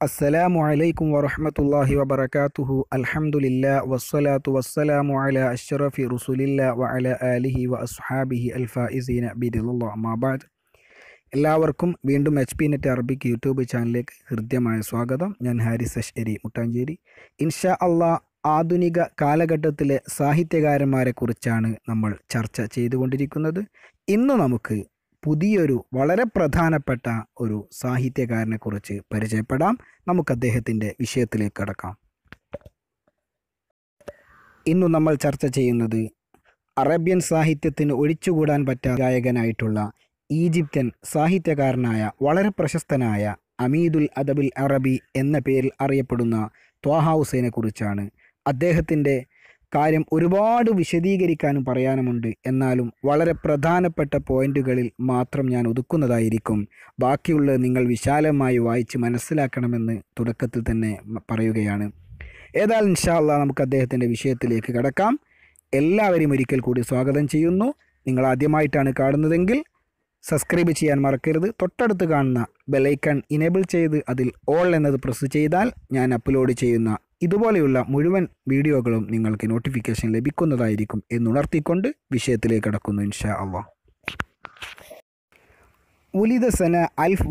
അസ്സലാമു അലൈക്കും വറഹ്മത്തുള്ളാഹി വബറകാതുഹു അൽഹംദുലില്ലാ വസ്സലാത്തു വസ്സലാമു അലാ അഷ്റഫി റുസുലില്ലാ വഅല ആലിഹി വ അസ്ഹാബിഹി അൽഫായിസീന ബിദില്ലാഹ് അമ്മാ ബഅദ് എല്ലാവർക്കും വീണ്ടും H P net Arabic YouTube ചാനലിലേക്ക് ഹൃദ്യമായ സ്വാഗതം ഞാൻ ഹാരിസ് അഷ്അരി മുട്ടാഞ്ചേരി ഇൻഷാ അള്ളാ ആധുനിക കാലഘട്ടത്തിലെ സാഹിത്യകാരന്മാരെ കുറിച്ചാണ് നമ്മൾ ചർച്ച ചെയ്തുകൊണ്ടിരിക്കുന്നത് ഇന്ന് നമുക്ക് പുതിയൊരു വളരെ പ്രധാനപ്പെട്ട ഒരു സാഹിത്യകാരനെ കുറിച്ച് പരിചയപ്പെടാം നമുക്ക് അദ്ദേഹത്തിൻ്റെ വിഷയത്തിലേക്ക് കടക്കാം ഇന്നു നമ്മൾ ചർച്ച ചെയ്യുന്നത് അറേബ്യൻ സാഹിത്യത്തിന് ഒഴിച്ചുകൂടാൻ പറ്റാ ഗായകനായിട്ടുള്ള ഈജിപ്ഷ്യൻ സാഹിത്യകാരനായ വളരെ പ്രശസ്തനായ അമീദുൽ അദബുൽ അറബി എന്ന പേരിൽ അറിയപ്പെടുന്ന ത്വാഹ ഹുസൈനെ കുറിച്ചാണ് അദ്ദേഹത്തിൻ്റെ കാര്യം ഒരുപാട് വിശദീകരിക്കാനും പറയാനുമുണ്ട് എന്നാലും വളരെ പ്രധാനപ്പെട്ട പോയിന്റുകളിൽ മാത്രം ഞാൻ ഒതുക്കുന്നതായിരിക്കും ബാക്കിയുള്ളത് നിങ്ങൾ വിശാലമായി വായിച്ച് മനസ്സിലാക്കണമെന്ന് തുടക്കത്തിൽ തന്നെ മ- പറയുകയാണ് ഏതായാലും ഇൻഷാല്ല നമുക്ക് അദ്ദേഹത്തിൻ്റെ വിഷയത്തിലേക്ക് കടക്കാം എല്ലാവരെയും ഒരിക്കൽ കൂടി സ്വാഗതം ചെയ്യുന്നു നിങ്ങൾ ആദ്യമായിട്ടാണ് കാണുന്നതെങ്കിൽ സബ്സ്ക്രൈബ് ചെയ്യാൻ മറക്കരുത് തൊട്ടടുത്ത് കാണുന്ന ബെലൈക്കൺ ഇനേബിൾ ചെയ്ത് അതിൽ ഓൾ എന്നത് പ്രസ് ചെയ്താൽ ഞാൻ അപ്ലോഡ് ചെയ്യുന്ന ഇതുപോലെയുള്ള മുഴുവൻ വീഡിയോകളും നിങ്ങൾക്ക് നോട്ടിഫിക്കേഷൻ ലഭിക്കുന്നതായിരിക്കും എന്നുണർത്തിക്കൊണ്ട് വിഷയത്തിലേക്ക് കടക്കുന്നു ഇൻഷാ അള്ളാഹ് ولد سنة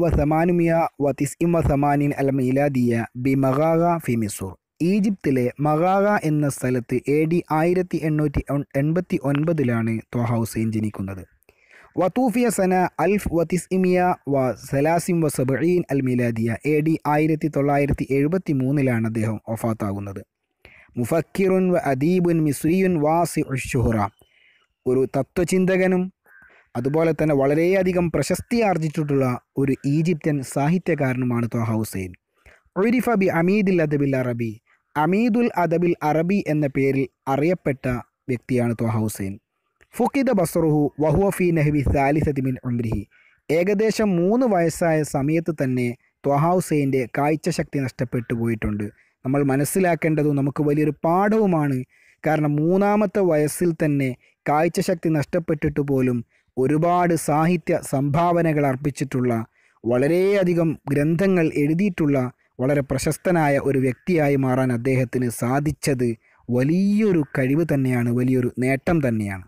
1889 അൽ മീലാദിയ ബി മഗാഗ ഫി മിസൂർ ഈജിപ്തിലെ മഗാഗ എന്ന സ്ഥലത്ത് എ ഡി ആയിരത്തി എണ്ണൂറ്റി എൺപത്തി ഒൻപതിലാണ് ത്വാഹ ഹുസൈൻ ജനിക്കുന്നത് വത്തൂഫിയ സന അൽഫ് വത്തിസ്ഇമിയ വ സലാസിം വ സബീൻ അൽ മീലാദിയ എ ഡി ആയിരത്തി തൊള്ളായിരത്തി എഴുപത്തി മൂന്നിലാണ് അദ്ദേഹം ഒഫാത്താകുന്നത് മുഫക്കിറുൻ വ അദീബുൻ മിസ്രിയുൻ വാസി ഉഷുഹറ ഒരു തത്വചിന്തകനും അതുപോലെ തന്നെ വളരെയധികം പ്രശസ്തി ആർജിച്ചിട്ടുള്ള ഒരു ഈജിപ്ഷ്യൻ സാഹിത്യകാരനുമാണ് ത്വാഹ ഹുസൈൻ ഉരിഫ ബി അമീദുൽ അദബിൽ അറബി അമീദുൽ അദബിൽ അറബി എന്ന പേരിൽ അറിയപ്പെട്ട വ്യക്തിയാണ് ത്വാഹ ഹുസൈൻ ഫുക്കിദ ബസറുഹു വഹുവഫി നഹ്ബി സാലിസതി മിൻ ഉംരിഹി ഏകദേശം മൂന്ന് വയസ്സായ സമയത്ത് തന്നെ ത്വഹ ഹുസൈൻ്റെ കാഴ്ചശക്തി നഷ്ടപ്പെട്ടു പോയിട്ടുണ്ട് നമ്മൾ മനസ്സിലാക്കേണ്ടതും നമുക്ക് വലിയൊരു പാഠവുമാണ് കാരണം മൂന്നാമത്തെ വയസ്സിൽ തന്നെ കാഴ്ചശക്തി നഷ്ടപ്പെട്ടിട്ട് പോലും ഒരുപാട് സാഹിത്യ സംഭാവനകൾ അർപ്പിച്ചിട്ടുള്ള വളരെയധികം ഗ്രന്ഥങ്ങൾ എഴുതിയിട്ടുള്ള വളരെ പ്രശസ്തനായ ഒരു വ്യക്തിയായി മാറാൻ അദ്ദേഹത്തിന് സാധിച്ചത് വലിയൊരു കഴിവ് തന്നെയാണ് വലിയൊരു നേട്ടം തന്നെയാണ്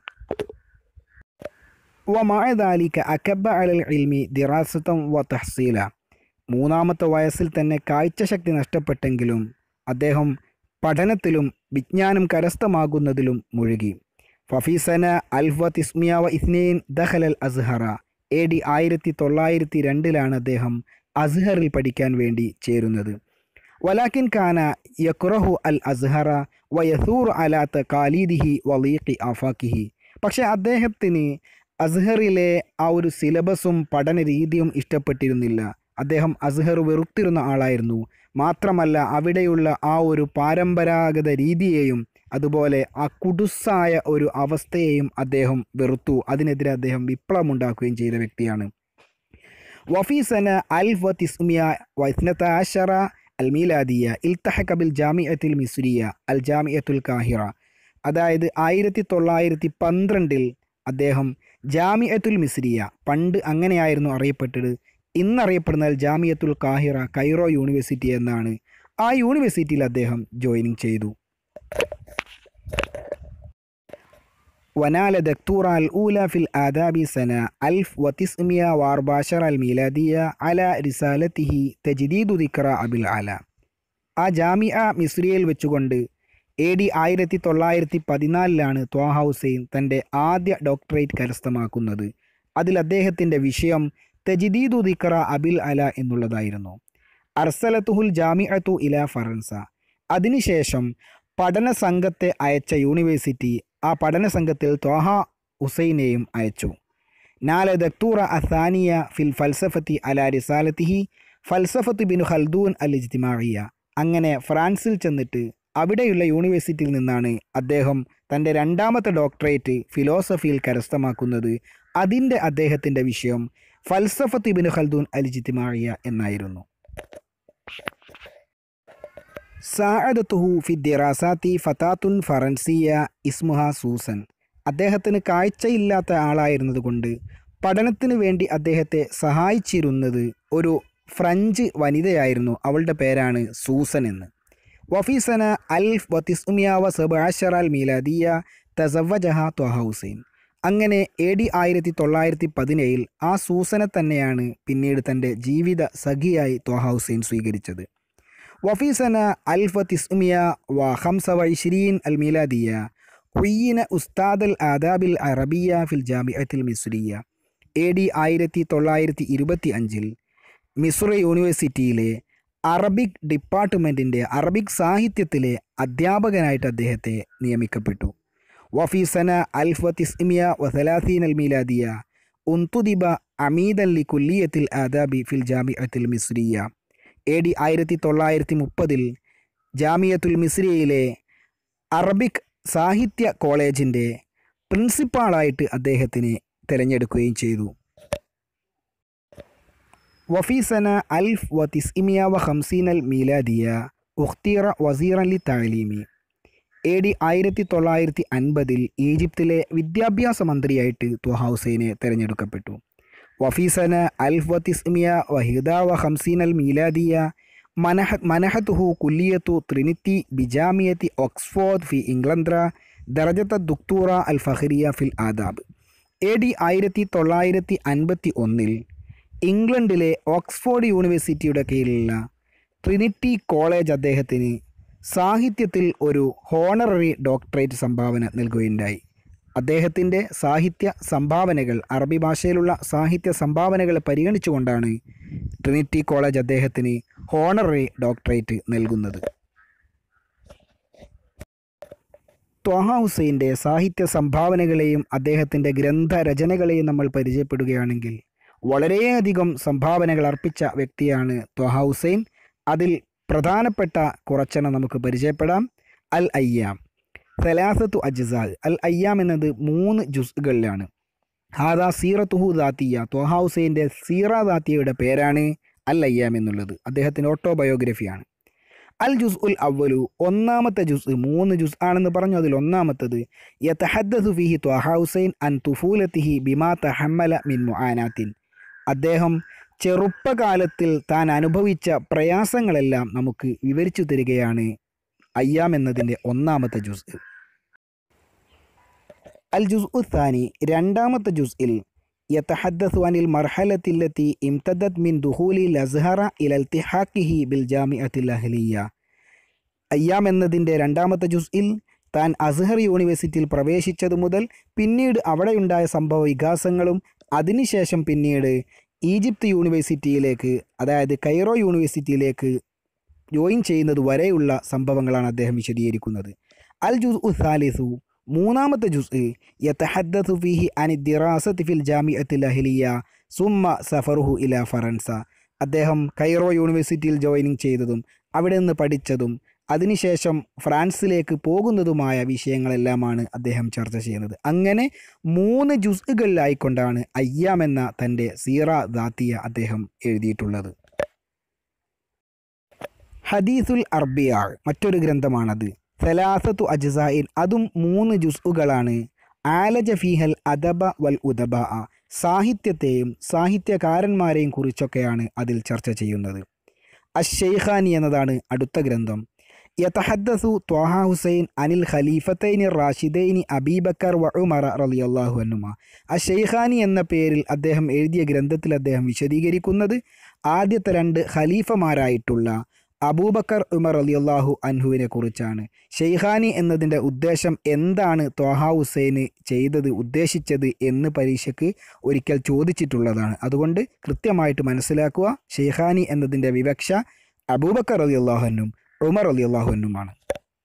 ومع ذلك أكب على العلم دراسة وتحصيلا മൂന്നാമത്തെ വയസ്സിൽ തന്നെ കാഴ്ചശക്തി നഷ്ടപ്പെട്ടെങ്കിലും അദ്ദേഹം പഠനത്തിലും വിജ്ഞാനം കരസ്ഥമാകുന്നതിലും മുഴുകി ഫഫീസന അൽഫ തിസ്മിയ വ ഇസ്നീൻ ദഹൽ അൽ അസ്ഹറ എ ഡി ആയിരത്തി തൊള്ളായിരത്തി രണ്ടിലാണ് അദ്ദേഹം അസ്ഹറിൽ പഠിക്കാൻ വേണ്ടി ചേരുന്നത് വലാക്കിൻ ഖാന യക്റഹു അൽ അസ്ഹറ വ യസൂർ അലാത്ത കാലീദിഹി വലീഖി ആഫാക്കിഹി പക്ഷേ അദ്ദേഹത്തിന് അസ്ഹറിലെ ആ ഒരു സിലബസും പഠന രീതിയും ഇഷ്ടപ്പെട്ടിരുന്നില്ല അദ്ദേഹം അസ്ഹർ വെറുത്തിരുന്ന ആളായിരുന്നു മാത്രമല്ല അവിടെയുള്ള ആ ഒരു പരമ്പരാഗത രീതിയെയും അതുപോലെ ആ കുടുസായ ഒരു അവസ്ഥയെയും അദ്ദേഹം വെറുത്തു അതിനെതിരെ അദ്ദേഹം വിപ്ലവമുണ്ടാക്കുകയും ചെയ്ത വ്യക്തിയാണ് വഫി സന അൽഫ് വത്തിസ്മിയ വസ്നത്ത ആഷറ അൽ മീലാദിയ ഇൽത്തഹക ബിൽ ജാമിയത്തുൽ മിസ്രിയ അൽ ജാമിയത്തുൽ കാഹിറ അതായത് ആയിരത്തി തൊള്ളായിരത്തി പന്ത്രണ്ടിൽ അദ്ദേഹം ജാമിയത്തുൽ മിസ്രിയ പണ്ട് അങ്ങനെയായിരുന്നു അറിയപ്പെട്ടത് ഇന്നറിയപ്പെടുന്ന ജാമിയത്തുൽ കാഹിറ കൈറോ യൂണിവേഴ്സിറ്റി എന്നാണ് ആ യൂണിവേഴ്സിറ്റിയിൽ അദ്ദേഹം ജോയിനിങ് ചെയ്തു ونال دكتوراه الأولى في الآداب سنة 1914 الميلادية على رسالته تجديد ذكرى أبي العلا ആ ജാമിയ മിസ്രിയയിൽ വെച്ചുകൊണ്ട് എ ഡി ആയിരത്തി തൊള്ളായിരത്തി പതിനാലിലാണ് ത്വാഹ ഹുസൈൻ തൻ്റെ ആദ്യ ഡോക്ടറേറ്റ് കരസ്ഥമാക്കുന്നത് അതിൽ അദ്ദേഹത്തിൻ്റെ വിഷയം തജിദീദു ദിക്ര അബിൽ അല എന്നുള്ളതായിരുന്നു അർസലത്തുഹുൽ ജാമിഅത്തു ഇല ഫറൻസ അതിനുശേഷം പഠന സംഘത്തെ അയച്ച യൂണിവേഴ്സിറ്റി ആ പഠന സംഘത്തിൽ ത്വാഹ ഹുസൈനെയും അയച്ചു നാല ദക്തൂറ അസാനിയ ഫിൽ ഫൽസഫത്തി അല റിസാലത്തിഹി ഫൽസഫത്ത് ബിൻ ഖൽദൂൻ അൽ ഇജ്തിമാഇയ അങ്ങനെ ഫ്രാൻസിൽ ചെന്നിട്ട് അവിടെയുള്ള യൂണിവേഴ്സിറ്റിയിൽ നിന്നാണ് അദ്ദേഹം തൻ്റെ രണ്ടാമത്തെ ഡോക്ടറേറ്റ് ഫിലോസഫിയിൽ കരസ്ഥമാക്കുന്നത് അതിൻ്റെ അദ്ദേഹത്തിൻ്റെ വിഷയം ഫൽസഫത്ത് ബിൻ ഖൽദൂൻ അൽ ഇജ്തിമാഇയ എന്നായിരുന്നു സാഅദത്തുഹു ഫി ദിറാസാത്തി ഫതാത്തുൻ ഫറൻസിയ ഇസ്മുഹ സൂസൻ അദ്ദേഹത്തിന് കാഴ്ചയില്ലാത്ത ആളായിരുന്നതുകൊണ്ട് പഠനത്തിന് വേണ്ടി അദ്ദേഹത്തെ സഹായിച്ചിരുന്നത് ഒരു ഫ്രഞ്ച് വനിതയായിരുന്നു അവളുടെ പേരാണ് സൂസൻ എന്ന് വഫീസന അൽഫ് വത്തിസ്മിയാവ സബാഷറാൽ മീലാദിയ തസവജഹ ത്വഹ ഹുസൈൻ അങ്ങനെ എ ഡി ആയിരത്തി തൊള്ളായിരത്തി പതിനേഴിൽ ആ സൂസനെ തന്നെയാണ് പിന്നീട് തൻ്റെ ജീവിത സഖിയായി ത്വഹ ഹുസൈൻ സ്വീകരിച്ചത് വഫീസന അൽഫ് വത്തിസ്മിയ വ ഹംസ വൈശ്രീൻ അൽ മീലാദിയ ഉയ്യിന ഉസ്താദ് അൽ ആദാബിൽ അറബിയ ഫിൽ ജാമിഅത്തിൽ മിസ്രിയ എ ഡി ആയിരത്തി തൊള്ളായിരത്തി ഇരുപത്തി അഞ്ചിൽ മിസ്ര യൂണിവേഴ്സിറ്റിയിലെ അറബിക് ഡിപ്പാർട്ട്മെൻറ്റിൻ്റെ അറബിക് സാഹിത്യത്തിലെ അധ്യാപകനായിട്ട് അദ്ദേഹത്തെ നിയമിക്കപ്പെട്ടു വഫീസന അൽഫത്ത് ഇസ്മിയ വസലാസീൻ അൽ മീലാദിയ ഉന്തുദിബ അമീദ് അല്ലി കുല്ലിയത്തിൽ ആദാബി ഫിൽ ജാമിഅത്തിൽ മിസ്രിയ എ ഡി ആയിരത്തി തൊള്ളായിരത്തി മുപ്പതിൽ ജാമിയത്തുൽ മിസ്രിയയിലെ അറബിക് സാഹിത്യ കോളേജിൻ്റെ പ്രിൻസിപ്പാളായിട്ട് അദ്ദേഹത്തിനെ തിരഞ്ഞെടുക്കുകയും ചെയ്തു വഫീസന അൽഫ് വ തിസ്ഇമിയ വ ഹംസീൻ അൽ മീലാദിയ ഉഖ്തീറ വസീറൻ ലി താലീമി എ ഡി ആയിരത്തി തൊള്ളായിരത്തി അൻപതിൽ ഈജിപ്തിലെ വിദ്യാഭ്യാസ മന്ത്രിയായിട്ട് ത്വഹ ഹുസൈനെ തിരഞ്ഞെടുക്കപ്പെട്ടു വഫീസന അൽഫ് വ തിസ്ഇമിയ വ ഹിദ വ ഹംസീൻ അൽ മീലാദിയ മനഹ മനഹത്തുഹു കുല്ലിയത്തു ട്രിനിറ്റി ബിജാമിയത്തി ഓക്സ്ഫോർഡ് ഫി ഇംഗ്ലന്ദ്ര ദർജത്ത ദുക്തൂറ അൽ ഫഹരിയ ഫിൽ ആദാബ് എ ഡി ആയിരത്തി തൊള്ളായിരത്തി അൻപത്തി ഒന്നിൽ ഇംഗ്ലണ്ടിലെ ഓക്സ്ഫോർഡ് യൂണിവേഴ്സിറ്റിയുടെ കീഴിലുള്ള ട്രിനിറ്റി കോളേജ് അദ്ദേഹത്തിന് സാഹിത്യത്തിൽ ഒരു ഹോണററി ഡോക്ടറേറ്റ് സംഭാവന നൽകുകയുണ്ടായി അദ്ദേഹത്തിൻ്റെ സാഹിത്യ സംഭാവനകൾ അറബി ഭാഷയിലുള്ള സാഹിത്യ സംഭാവനകളെ പരിഗണിച്ചുകൊണ്ടാണ് ട്രിനിറ്റി കോളേജ് അദ്ദേഹത്തിന് ഹോണററി ഡോക്ടറേറ്റ് നൽകുന്നത് ത്വഹ ഹുസൈൻ്റെ സാഹിത്യ സംഭാവനകളെയും അദ്ദേഹത്തിൻ്റെ ഗ്രന്ഥരചനകളെയും നമ്മൾ പരിചയപ്പെടുകയാണെങ്കിൽ വളരെയധികം സംഭാവനകൾ അർപ്പിച്ച വ്യക്തിയാണ് ത്വഹ ഹുസൈൻ അതിൽ പ്രധാനപ്പെട്ട കുറച്ചെണ്ണം നമുക്ക് പരിചയപ്പെടാം അൽ അയ്യാം സലാസത്തു അജ്സാൽ അൽ അയ്യാം എന്നത് മൂന്ന് ജുസ്കളിലാണ് ഹാദാ സീറത്തുഹു ദാത്തിയ ത്വഹ ഹുസൈൻ്റെ സീറ ദാത്തിയയുടെ പേരാണ് അൽ അയ്യാം എന്നുള്ളത് അദ്ദേഹത്തിൻ്റെ ഓട്ടോബയോഗ്രഫിയാണ് അൽ ജുസ് ഉൽ അവലു ഒന്നാമത്തെ ജുസ് മൂന്ന് ജുസ് ആണെന്ന് പറഞ്ഞു അതിൽ ഒന്നാമത്തത് യതഹദ്ദസു ഫിഹി ത്വഹ ഹുസൈൻ അൻ തുഫൂലത്തിഹി ബിമാ തഹമ്മല മിൻ മുആനാത്തിൻ അദ്ദേഹം ചെറുപ്പകാലത്തിൽ താൻ അനുഭവിച്ച പ്രയാസങ്ങളെല്ലാം നമുക്ക് വിവരിച്ചു തരികയാണ് അയ്യാം എന്നതിൻ്റെ ഒന്നാമത്തെ ജുസ് അൽ ജുസ് ഉത്താനി രണ്ടാമത്തെ ജുസ്ഇൽ യതഹദ്ദസു അനിൽ മർഹലത്തില്ലത്തി ഇംതദത് മിൻ ദുഹൂലി ലസ്ഹറ ഇല ഇൽത്തിഹാക്കിഹി ബിൽ ജാമിഅത്തിൽ അഹ്ലിയ അയ്യാം എന്നതിൻ്റെ രണ്ടാമത്തെ ജുസ്ഇൽ താൻ അസ്ഹർ യൂണിവേഴ്സിറ്റിയിൽ പ്രവേശിച്ചതു മുതൽ പിന്നീട് അവിടെയുണ്ടായ സംഭവ വികാസങ്ങളും അതിനുശേഷം പിന്നീട് ഈജിപ്ത് യൂണിവേഴ്സിറ്റിയിലേക്ക് അതായത് കൈറോ യൂണിവേഴ്സിറ്റിയിലേക്ക് ജോയിൻ ചെയ്യുന്നത് വരെയുള്ള സംഭവങ്ങളാണ് അദ്ദേഹം വിശദീകരിക്കുന്നത് അൽ ജുസ് ഉ സാലിസു മൂന്നാമത്തെ ജുസ് യതഹദ്ദസു ഫീഹി അനി ദിറാസത്തി ഫിൽ ജാമിഅത്തിൽ അഹ്ലിയ സുമ്മ സഫറുഹു ഇല ഫറൻസ അദ്ദേഹം കൈറോ യൂണിവേഴ്സിറ്റിയിൽ ജോയിനിങ് ചെയ്തതും അവിടെ നിന്ന് പഠിച്ചതും അതിനുശേഷം ഫ്രാൻസിലേക്ക് പോകുന്നതുമായ വിഷയങ്ങളെല്ലാമാണ് അദ്ദേഹം ചർച്ച ചെയ്യുന്നത് അങ്ങനെ മൂന്ന് ജുസ്കളിലായിക്കൊണ്ടാണ് അയ്യാം എന്ന തൻ്റെ സീറ ദാത്തിയ അദ്ദേഹം എഴുതിയിട്ടുള്ളത് ഹദീസുൽ അർബിയാൾ മറ്റൊരു ഗ്രന്ഥമാണത് സലാസത്തു അജ്സായിൻ അതും മൂന്ന് ജുസ്ഉകളാണ് ആലജ ഫീഹൽ അദബ വൽ ഉദബ സാഹിത്യത്തെയും സാഹിത്യകാരന്മാരെയും കുറിച്ചൊക്കെയാണ് അതിൽ ചർച്ച ചെയ്യുന്നത് അഷെയ്ഖാനി എന്നതാണ് അടുത്ത ഗ്രന്ഥം യതഹദ്ദസു ത്വാഹ ഹുസൈൻ അനിൽ ഖലീഫത്തൈനി റാഷിദൈനി അബീബക്കർ വ ഉമറ റളിയല്ലാഹു അന്നുമ അഷെയ്ഖാനി എന്ന പേരിൽ അദ്ദേഹം എഴുതിയ ഗ്രന്ഥത്തിൽ അദ്ദേഹം വിശദീകരിക്കുന്നത് ആദ്യത്തെ രണ്ട് ഖലീഫമാരായിട്ടുള്ള അബൂബക്കർ ഉമർ അലിയല്ലാഹു അൻഹുവിനെ കുറിച്ചാണ് ഷെയ്ഖാനി എന്നതിൻ്റെ ഉദ്ദേശം എന്താണ് ത്വാഹ ഹുസൈന് ചെയ്തത് ഉദ്ദേശിച്ചത് എന്ന് പരീക്ഷയ്ക്ക് ഒരിക്കൽ ചോദിച്ചിട്ടുള്ളതാണ് അതുകൊണ്ട് കൃത്യമായിട്ട് മനസ്സിലാക്കുക ഷെയ്ഖാനി എന്നതിൻ്റെ വിവക്ഷ അബൂബക്കർ അലി അള്ളാഹുനും ഉമർ അലി അള്ളാഹുനുമാണ്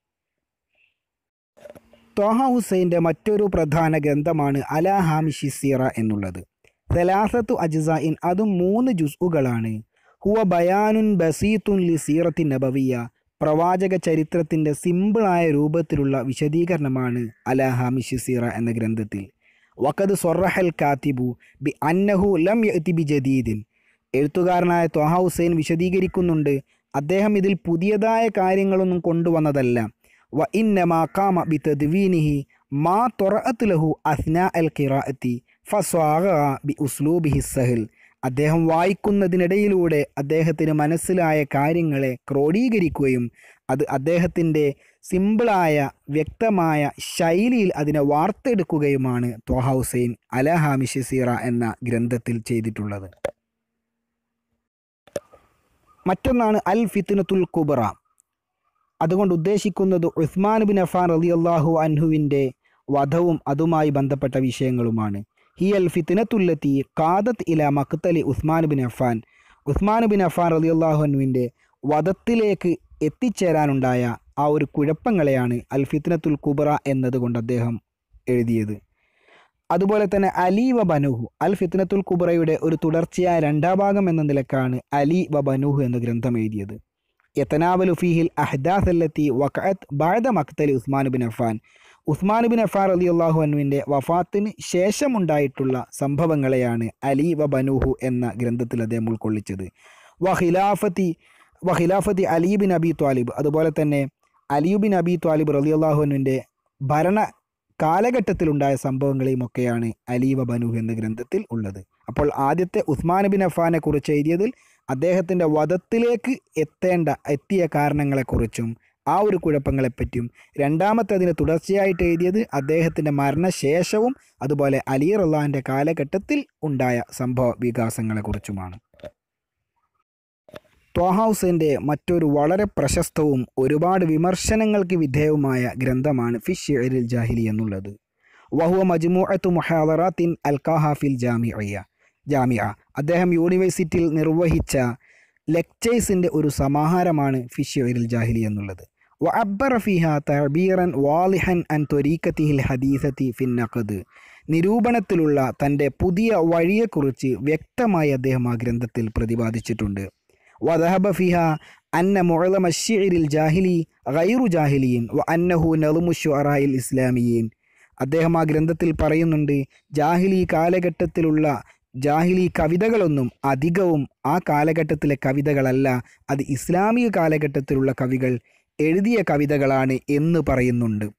ത്വാഹ ഹുസൈൻ്റെ മറ്റൊരു പ്രധാന ഗ്രന്ഥമാണ് അല ഹാമിഷി സീറ എന്നുള്ളത് സലാസത്തു അജ്സായിൻ അതും മൂന്ന് ജുസ്ഉകളാണ് ഹുവ ബയാനുൻ ബസീത്തുൻ ലി സീറത്തി നബവിയ പ്രവാചക ചരിത്രത്തിൻ്റെ സിമ്പിളായ രൂപത്തിലുള്ള വിശദീകരണമാണ് അല ഹാമിഷി സീറ എന്ന ഗ്രന്ഥത്തിൽ വക്കത് സൊറഹൽ കാത്തിബു ബി അന്നഹു ലം യഅതി ബി ജദീദിൻ എഴുത്തുകാരനായ ത്വഹ ഹുസൈൻ വിശദീകരിക്കുന്നുണ്ട് അദ്ദേഹം ഇതിൽ പുതിയതായ കാര്യങ്ങളൊന്നും കൊണ്ടുവന്നതല്ല വ ഇന്നമാ കാമ ബി തദ്വീനിഹി മാ തൊറഅത്ത് ലഹു അസ്ന അൽ ഖിറാഅത്തി ഫസ്വാഗ ബി ഉസ്ലൂബിഹി സഹിൽ അദ്ദേഹം വായിക്കുന്നതിനിടയിലൂടെ അദ്ദേഹത്തിന് മനസ്സിലായ കാര്യങ്ങളെ ക്രോഡീകരിക്കുകയും അത് അദ്ദേഹത്തിൻ്റെ സിമ്പിളായ വ്യക്തമായ ശൈലിയിൽ അതിനെ വാർത്തെടുക്കുകയുമാണ് ത്വഹ ഹുസൈൻ അല ഹാമിഷ് സീറ എന്ന ഗ്രന്ഥത്തിൽ ചെയ്തിട്ടുള്ളത് മറ്റൊന്നാണ് അൽ ഫിത്നത്തുൽ കുബറ അതുകൊണ്ട് ഉദ്ദേശിക്കുന്നത് ഉസ്മാൻ ബിൻ അഫാൻ റലി അള്ളാഹു അൻഹുവിൻ്റെ വധവും അതുമായി ബന്ധപ്പെട്ട വിഷയങ്ങളുമാണ് ഹി അൽ ഫിത്നത്തുല്ലത്തി കാദത്ത് ഇല മക്തലി ഉസ്മാൻ ബിൻ അഫാൻ ഉസ്മാൻ ബിൻ അഫാൻ റലി അള്ളാഹു അൻഹുവിൻ്റെ വധത്തിലേക്ക് എത്തിച്ചേരാനുണ്ടായ ആ ഒരു കുഴപ്പങ്ങളെയാണ് അൽ ഫിത്നത്തുൽ കുബറ എന്നതുകൊണ്ട് അദ്ദേഹം എഴുതിയത് അതുപോലെ തന്നെ അലി വ ബനുഹു അൽ ഫിത്നത്തുൽ കുബറയുടെ ഒരു തുടർച്ചയായ രണ്ടാം ഭാഗം എന്ന നിലക്കാണ് അലി വ ബനുഹു എന്ന ഗ്രന്ഥം എഴുതിയത് യത്തനാവലു ഫീഹിൽ അഹ്ദാസ് അല്ലത്തി വഖഅത്ത് ബാദ മക്തലി ഉസ്മാൻ ബിൻ അഫാൻ ഉസ്മാൻ ബിൻ അഫാൻ അലി അള്ളാഹു അനുവിൻ്റെ വഫാത്തിന് ശേഷമുണ്ടായിട്ടുള്ള സംഭവങ്ങളെയാണ് അലി വ ബനുഹു എന്ന ഗ്രന്ഥത്തിൽ അദ്ദേഹം ഉൾക്കൊള്ളിച്ചത് വ ഖിലാഫത്തി വ ഖിലാഫത്തി അലി ബിൻ അബി ത്വാലിബ് അതുപോലെ തന്നെ അലിയുബിൻ അബി ത്വാലിബ് റലി അള്ളാഹുവിൻ്റെ ഭരണ കാലഘട്ടത്തിലുണ്ടായ സംഭവങ്ങളെയും ഒക്കെയാണ് അലി വ ബനുഹു എന്ന ഗ്രന്ഥത്തിൽ ഉള്ളത് അപ്പോൾ ആദ്യത്തെ ഉസ്മാൻ ബിൻ അഫാനെ കുറിച്ച് എഴുതിയതിൽ അദ്ദേഹത്തിൻ്റെ വധത്തിലേക്ക് എത്തേണ്ട എത്തിയ കാരണങ്ങളെക്കുറിച്ചും ആ ഒരു കുഴപ്പങ്ങളെപ്പറ്റിയും രണ്ടാമത്തെ അതിന് തുടർച്ചയായിട്ട് എഴുതിയത് അദ്ദേഹത്തിൻ്റെ മരണശേഷവും അതുപോലെ അലി റള്ളാഹിൻ്റെ കാലഘട്ടത്തിൽ ഉണ്ടായ സംഭവ വികാസങ്ങളെക്കുറിച്ചുമാണ് ത്വാഹ ഹുസൈൻ്റെ മറ്റൊരു വളരെ പ്രശസ്തവും ഒരുപാട് വിമർശനങ്ങൾക്ക് വിധേയവുമായ ഗ്രന്ഥമാണ് ഫിഷ് ഷെയറിൽ ജാഹിലി എന്നുള്ളത് വഹുവ മജ്മുഅത്തു മുഹാദറാത്തിൻ അൽക്കാഹാഫിൽ ജാമിഅ ജാമിഅ അദ്ദേഹം യൂണിവേഴ്സിറ്റിയിൽ നിർവഹിച്ച ലെക്ചേഴ്സിൻ്റെ ഒരു സമാഹാരമാണ് ഫിഷ് ഷെയറിൽ ജാഹിലി എന്നുള്ളത് വ അബ്ബറ ഫിഹ തബീറൻ വാലിഹൻ അൻ ത്വരീക്കത്തിഹിൽ ഹദീസത്തി ഫിൻ നഖദ് നിരൂപണത്തിലുള്ള തൻ്റെ പുതിയ വഴിയെക്കുറിച്ച് വ്യക്തമായി അദ്ദേഹം ആ ഗ്രന്ഥത്തിൽ പ്രതിപാദിച്ചിട്ടുണ്ട് وذهب فيها أن معظم الشعر الجاهلي غير جاهلي وأنه نظم الشعراء الإسلاميين അദ്ദേഹം ആ ഗ്രന്ഥത്തിൽ പറയുന്നുണ്ട് ജാഹിലി കാലഘട്ടത്തിലുള്ള ജാഹിലി കവിതകളൊന്നും അധികവും ആ കാലഘട്ടത്തിലെ കവിതകളല്ല അത് ഇസ്ലാമിക കാലഘട്ടത്തിലുള്ള കവികൾ എഴുതിയ കവിതകളാണ് എന്ന് പറയുന്നുണ്ട്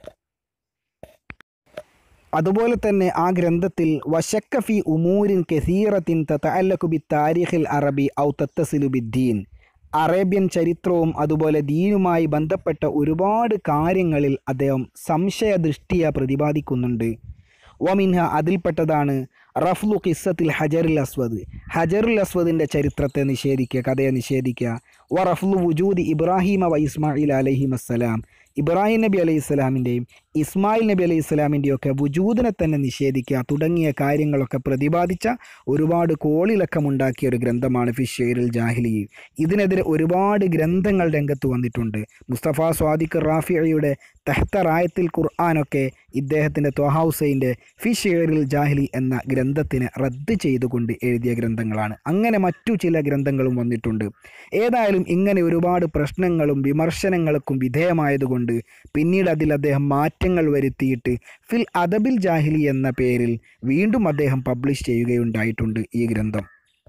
അതുപോലെ തന്നെ ആ ഗ്രന്ഥത്തിൽ വശക്കഫി ഉമൂരിൻ കസീറത്തിൻ തഅല്ലഖു ബി താരിഖിൽ അറബി ഔ തത്തസിലു ബിദ്ദീൻ അറേബ്യൻ ചരിത്രവും അതുപോലെ ദീനുമായി ബന്ധപ്പെട്ട ഒരുപാട് കാര്യങ്ങളിൽ അദ്ദേഹം സംശയദൃഷ്ടിയ പ്രതിപാദിക്കുന്നുണ്ട് വമിൻഹ അതിൽപ്പെട്ടതാണ് റഫ്ലു കിസ്സത്തിൽ ഹജറുൽ അസ്വദ് ഹജറുൽ അസ്വദിൻ്റെ ചരിത്രത്തെ നിഷേധിക്കുക കഥയെ നിഷേധിക്കുക വ റഫ്ലു വുജൂദി ഇബ്രാഹിമ വ ഇസ്മായിൽ അലഹിം അസ്സലാം ഇബ്രാഹിം നബി അലൈഹി സ്വലാമിൻ്റെയും ഇസ്മായിൽ നബി അലൈഹി സ്വലാമിൻ്റെയും ഒക്കെ വുജൂദിനെ തന്നെ നിഷേധിക്കുക തുടങ്ങിയ കാര്യങ്ങളൊക്കെ പ്രതിപാദിച്ച ഒരുപാട് കോളിളക്കമുണ്ടാക്കിയ ഒരു ഗ്രന്ഥമാണ് ഫിഷേരുൽ ജാഹിലി ഇതിനെതിരെ ഒരുപാട് ഗ്രന്ഥങ്ങൾ രംഗത്ത് വന്നിട്ടുണ്ട് മുസ്തഫ സ്വാദിഖ് റാഫിയയുടെ തെഹ്തറായത്തിൽ ഖുർആാനൊക്കെ ഇദ്ദേഹത്തിൻ്റെ ത്വഹൗസൈൻ്റെ ഫിഷേറിൽ ജാഹിലി എന്ന ഗ്രന്ഥത്തിന് റദ്ദ് ചെയ്തുകൊണ്ട് എഴുതിയ ഗ്രന്ഥങ്ങളാണ് അങ്ങനെ മറ്റു ചില ഗ്രന്ഥങ്ങളും വന്നിട്ടുണ്ട് ഏതായാലും ഇങ്ങനെ ഒരുപാട് പ്രശ്നങ്ങളും വിമർശനങ്ങൾക്കും വിധേയമായതുകൊണ്ട് പിന്നീട് അതിൽ അദ്ദേഹം മാറ്റങ്ങൾ വരുത്തിയിട്ട് ഫിൽ അദബിൽ ജാഹിലി എന്ന പേരിൽ വീണ്ടും അദ്ദേഹം പബ്ലിഷ് ചെയ്യുകയുണ്ടായിട്ടുണ്ട് ഈ ഗ്രന്ഥം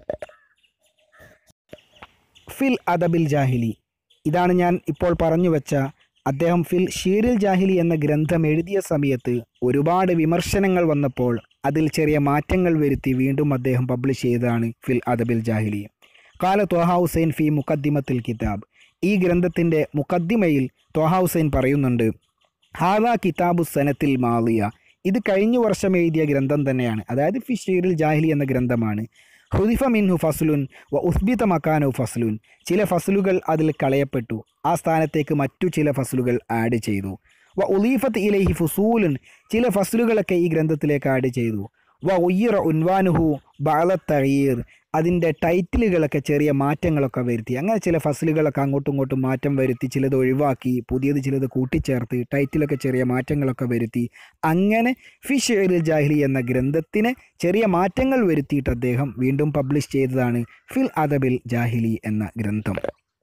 ഫിൽ അദബിൽ ജാഹിലി ഇതാണ് ഞാൻ ഇപ്പോൾ പറഞ്ഞു വെച്ച അദ്ദേഹം ഫിൽ ഷീറിൽ ജാഹിലി എന്ന ഗ്രന്ഥം എഴുതിയ സമയത്ത് ഒരുപാട് വിമർശനങ്ങൾ വന്നപ്പോൾ അതിൽ ചെറിയ മാറ്റങ്ങൾ വരുത്തി വീണ്ടും അദ്ദേഹം പബ്ലിഷ് ചെയ്തതാണ് ഫിൽ അദബിൽ ജാഹിലി കാല ത്വഹ ഹുസൈൻ ഫി മുഖദ്ദിമത്തിൽ കിതാബ് ഈ ഗ്രന്ഥത്തിൻ്റെ മുഖദ്ദിമയിൽ ത്വഹ ഹുസൈൻ പറയുന്നുണ്ട് ഹാദ കിതാബു സനത്തിൽ മാളിയ ഇത് കഴിഞ്ഞ വർഷം എഴുതിയ ഗ്രന്ഥം തന്നെയാണ് അതായത് ഫിഷീറിൽ ജാഹിലി എന്ന ഗ്രന്ഥമാണ് ഹുദിഫ മിൻഹു ഫസ്ലുൻ വ ഉസ്ബിത മക്കാനു ഫസ്ലുൻ ചില ഫസ്ലുകൾ അതിൽ കളയപ്പെട്ടു ആ സ്ഥാനത്തേക്ക് മറ്റു ചില ഫസ്ലുകൾ ആഡ് ചെയ്തു വ ഉലീഫത്ത് ഇലൈഹി ഫുസൂലുൻ ചില ഫസ്ലുകളൊക്കെ ഈ ഗ്രന്ഥത്തിലേക്ക് ആഡ് ചെയ്തു വ ഉയ്യറ ഉൻവാനുഹു ബാലത്തയീർ അതിൻ്റെ ടൈറ്റിലുകളൊക്കെ ചെറിയ മാറ്റങ്ങളൊക്കെ വരുത്തി അങ്ങനെ ചില ഫസലുകളൊക്കെ അങ്ങോട്ടും ഇങ്ങോട്ടും മാറ്റം വരുത്തി ചിലത് ഒഴിവാക്കി പുതിയത് ചിലത് കൂട്ടിച്ചേർത്ത് ടൈറ്റിലൊക്കെ ചെറിയ മാറ്റങ്ങളൊക്കെ വരുത്തി അങ്ങനെ ഫിഷ് എൽ ജാഹിലി എന്ന ഗ്രന്ഥത്തിന് ചെറിയ മാറ്റങ്ങൾ വരുത്തിയിട്ട് അദ്ദേഹം വീണ്ടും പബ്ലിഷ് ചെയ്തതാണ് ഫിൽ അദബിൽ ജാഹിലി എന്ന ഗ്രന്ഥം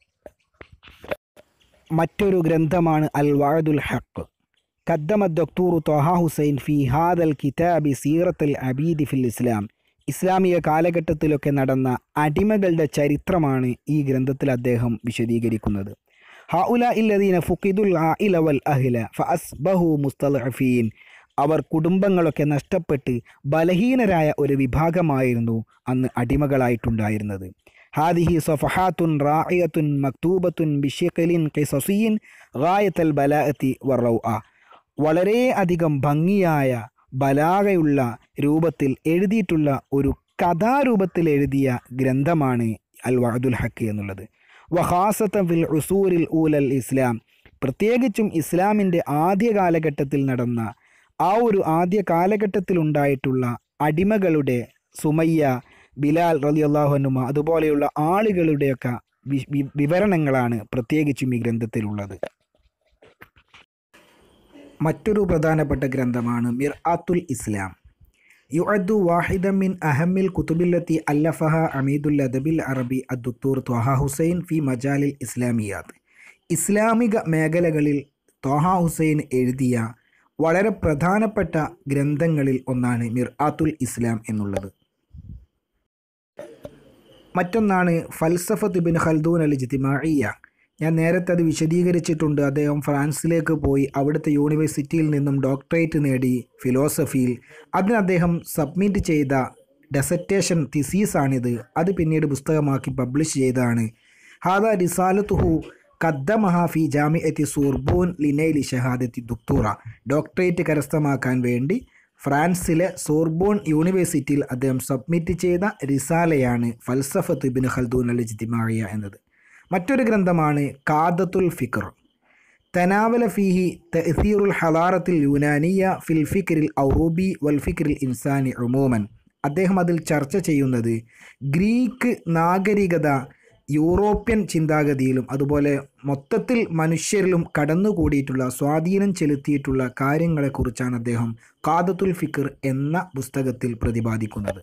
മറ്റൊരു ഗ്രന്ഥമാണ് അൽ വാദുൽ ഹക്ക് قدم الدكتور طه حسين في هذا الكتاب سيرة العبيد في الإسلام ഇസ്ലാമിക കാലഘട്ടത്തിലൊക്കെ നടന്ന അടിമകളുടെ ചരിത്രമാണ് ഈ ഗ്രന്ഥത്തിൽ അദ്ദേഹം വിശദീകരിക്കുന്നത് ഹൗല ഇല്ലദീന ഫുക്കിദുൽ ആഇല വൽ അഹ്ല ഫഅസ്ബഹു മുസ്തലഫീൻ അവർ കുടുംബങ്ങളൊക്കെ നഷ്ടപ്പെട്ട് ബലഹീനരായ ഒരു വിഭാഗമായിരുന്നു അന്ന് അടിമകളായിട്ടുണ്ടായിരുന്നത് ഹാദിഹി സഫഹാത്തുൻ റായിയത്തുൻ മക്തൂബത്തുൻ ബിഷിഖലിൻ ഖിസസിയിൻ ഗായത്തൽ ബലാഅത്തി വറൗഅ വളരെ അധികം ഭംഗിയായ ബലാഗയുള്ള രൂപത്തിൽ എഴുതിയിട്ടുള്ള ഒരു കഥാരൂപത്തിൽ എഴുതിയ ഗ്രന്ഥമാണ് അൽ വഅദുൽ ഹക്ക് എന്നുള്ളത് വഹാസത്തം ഫിൽ ഉസൂരിൽ ഊലൽ ഇസ്ലാം പ്രത്യേകിച്ചും ഇസ്ലാമിൻ്റെ ആദ്യ കാലഘട്ടത്തിൽ നടന്ന ആ ഒരു ആദ്യ കാലഘട്ടത്തിൽ ഉണ്ടായിട്ടുള്ള അടിമകളുടെ സുമയ്യ ബിലാൽ റലിയല്ലാഹുനുമ അതുപോലെയുള്ള ആളുകളുടെയൊക്കെ വി- വി- വിവരണങ്ങളാണ് പ്രത്യേകിച്ചും ഈ ഗ്രന്ഥത്തിലുള്ളത് മറ്റൊരു പ്രധാനപ്പെട്ട ഗ്രന്ഥമാണ് മിർആത്തുൽ ഇസ്ലാം യുഅദ്ദു വാഹിദ മിൻ അഹമ്മിൽ കുത്തുബില്ലത്തി അല്ലഫഹ അമീദുൽ അദബിൽ അറബി അദ്ദുക്തൂർ ത്വഹ ഹുസൈൻ ഫി മജാലിൽ ഇസ്ലാമിയാത്ത് ഇസ്ലാമിക മേഖലകളിൽ ത്വഹ ഹുസൈൻ എഴുതിയ വളരെ പ്രധാനപ്പെട്ട ഗ്രന്ഥങ്ങളിൽ ഒന്നാണ് മിർആത്തുൽ ഇസ്ലാം എന്നുള്ളത് മറ്റൊന്നാണ് ഫൽസഫത്ത് ബിൻ ഖൽദൂൻ അൽ ജിത്തിമാഇയ ഞാൻ നേരത്തെ അത് വിശദീകരിച്ചിട്ടുണ്ട് അദ്ദേഹം ഫ്രാൻസിലേക്ക് പോയി അവിടുത്തെ യൂണിവേഴ്സിറ്റിയിൽ നിന്നും ഡോക്ടറേറ്റ് നേടി ഫിലോസഫിയിൽ അതിന് അദ്ദേഹം സബ്മിറ്റ് ചെയ്ത ഡെസറ്റേഷൻ തിസീസാണിത് അത് പിന്നീട് പുസ്തകമാക്കി പബ്ലിഷ് ചെയ്തതാണ് ഹാദ റിസാലത്തുഹു കദ്ദമഹ ഫി ജാമിഅത്തി സൂർബൂൻ ലിനൈലി ഷഹാദത്തി ദുക്തൂറ ഡോക്ടറേറ്റ് കരസ്ഥമാക്കാൻ വേണ്ടി ഫ്രാൻസിലെ സോർബോൺ യൂണിവേഴ്സിറ്റിയിൽ അദ്ദേഹം സബ്മിറ്റ് ചെയ്ത റിസാലയാണ് ഫൽസഫത്ത് ഇബിൻ ഖൽദൂൻ അൽ ജിത്തിമാഴിയ എന്നത് മറ്റൊരു ഗ്രന്ഥമാണ് കാദത്തുൽ ഫിക്ർ തനാവല ഫീഹി തഅസീറുൽ ഹലാറത്തിൽ യുനാനിയ ഫിൽ ഫിക്രിൽ ഔറൂബി വൽ ഫിക്രിൽ ഇൻസാനി ഉമൂമൻ അദ്ദേഹം അതിൽ ചർച്ച ചെയ്യുന്നത് ഗ്രീക്ക് നാഗരികത യൂറോപ്യൻ ചിന്താഗതിയിലും അതുപോലെ മൊത്തത്തിൽ മനുഷ്യരിലും കടന്നുകൂടിയിട്ടുള്ള സ്വാധീനം ചെലുത്തിയിട്ടുള്ള കാര്യങ്ങളെക്കുറിച്ചാണ് അദ്ദേഹം കാദത്തുൽ ഫിക്ർ എന്ന പുസ്തകത്തിൽ പ്രതിപാദിക്കുന്നത്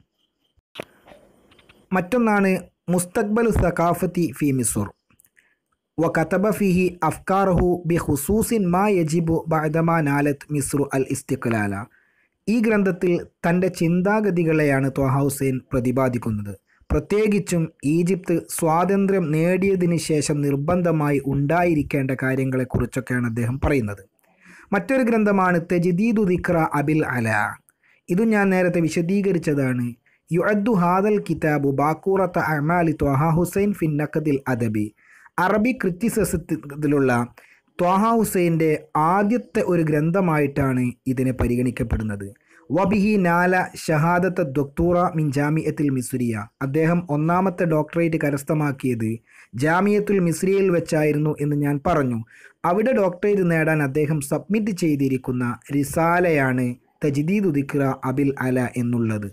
മറ്റൊന്നാണ് മുസ്തഖ്ബൽ സഖാഫത്തി ഫി മിസുർ وكتب فيه أفكاره بخصوص ما يجب بعدما نالت മിസ്രു അൽ ഇസ്തിഖ്ലാല ഈ ഗ്രന്ഥത്തിൽ തൻ്റെ ചിന്താഗതികളെയാണ് ത്വഹ ഹുസൈൻ പ്രതിപാദിക്കുന്നത് പ്രത്യേകിച്ചും ഈജിപ്ത് സ്വാതന്ത്ര്യം നേടിയതിന് ശേഷം നിർബന്ധമായി ഉണ്ടായിരിക്കേണ്ട കാര്യങ്ങളെക്കുറിച്ചൊക്കെയാണ് അദ്ദേഹം പറയുന്നത് മറ്റൊരു ഗ്രന്ഥമാണ് തെജിദീദു ദിക്ര അബിൽ അല ഇതും ഞാൻ നേരത്തെ വിശദീകരിച്ചതാണ് യുഅദ്ദു ഹാദൽ കിതാബു ബാക്കൂറത്ത അമാലി ത്വഹ ഹുസൈൻ ഫിൻ നഖദിൽ അദബി അറബി ക്രിറ്റിസിസത്തിലുള്ള ത്വാഹ ഹുസൈൻ്റെ ആദ്യത്തെ ഒരു ഗ്രന്ഥമായിട്ടാണ് ഇതിനെ പരിഗണിക്കപ്പെടുന്നത് വബിഹി നാല ഷഹാദത്ത് ദൊക്തൂറ മിൻ ജാമിയത്തുൽ മിസ്രിയ അദ്ദേഹം ഒന്നാമത്തെ ഡോക്ടറേറ്റ് കരസ്ഥമാക്കിയത് ജാമിയത്തുൽ മിസ്രിയയിൽ വെച്ചായിരുന്നു എന്ന് ഞാൻ പറഞ്ഞു അവിടെ ഡോക്ടറേറ്റ് നേടാൻ അദ്ദേഹം സബ്മിറ്റ് ചെയ്തിരിക്കുന്ന റിസാലയാണ് തജ്ദീദ് ദിക്ര അബിൽ അല എന്നുള്ളത്